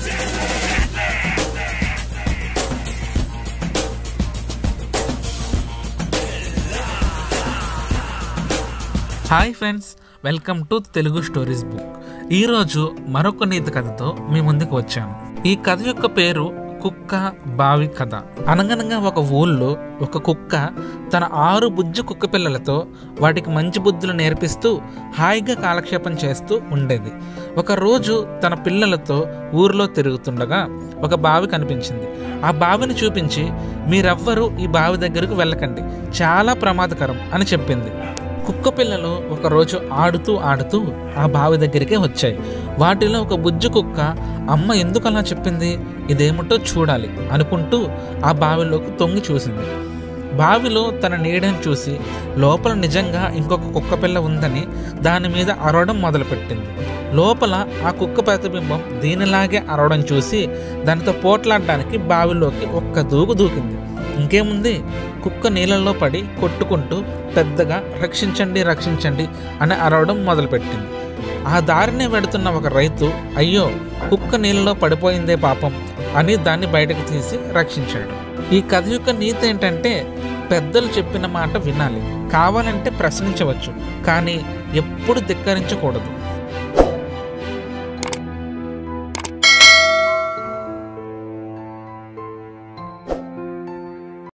hi friends welcome to Telugu stories book ఈరోజు మరొక నీతి కథతో మీ ముందుకు వచ్చాను ఈ కథ యొక్క పేరు కుక్క బావి కథ అనగనగా ఒక ఊళ్ళో ఒక కుక్క తన ఆరు బుజ్జి కుక్క పిల్లలతో వాటికి మంచి బుద్ధులు నేర్పిస్తూ హాయిగా కాలక్షేపం చేస్తూ ఉండేది ఒక రోజు తన పిల్లలతో ఊరిలో తిరుగుతుండగా ఒక బావి కనిపించింది ఆ బావిని చూపించి మీరెవ్వరూ ఈ బావి దగ్గరకు వెళ్ళకండి చాలా ప్రమాదకరం అని చెప్పింది కుక్క పిల్లలు ఒకరోజు ఆడుతూ ఆడుతూ ఆ బావి దగ్గరికే వచ్చాయి వాటిలో ఒక బుజ్జి కుక్క అమ్మ ఎందుకు అలా చెప్పింది ఇదేమిటో చూడాలి అనుకుంటూ ఆ బావిలోకి తొంగి చూసింది బావిలో తన నీడని చూసి లోపల నిజంగా ఇంకొక కుక్క పిల్ల ఉందని దాని మీద అరవడం మొదలుపెట్టింది లోపల ఆ కుక్క ప్రతిబింబం దీనిలాగే అరవడం చూసి దానితో పోట్లాడడానికి బావిలోకి ఒక్క దూకు దూకింది ఇంకేముంది కుక్క నీళ్ళల్లో పడి కొట్టుకుంటూ పెద్దగా రక్షించండి రక్షించండి అని అరవడం మొదలుపెట్టింది ఆ దారినే వెడుతున్న ఒక రైతు అయ్యో కుక్క నీళ్ళలో పడిపోయిందే పాపం అని దాన్ని బయటకు తీసి రక్షించాడు ఈ కథ యొక్క నీతి ఏంటంటే పెద్దలు చెప్పిన మాట వినాలి కావాలంటే ప్రశ్నించవచ్చు కానీ ఎప్పుడు ధిక్కరించకూడదు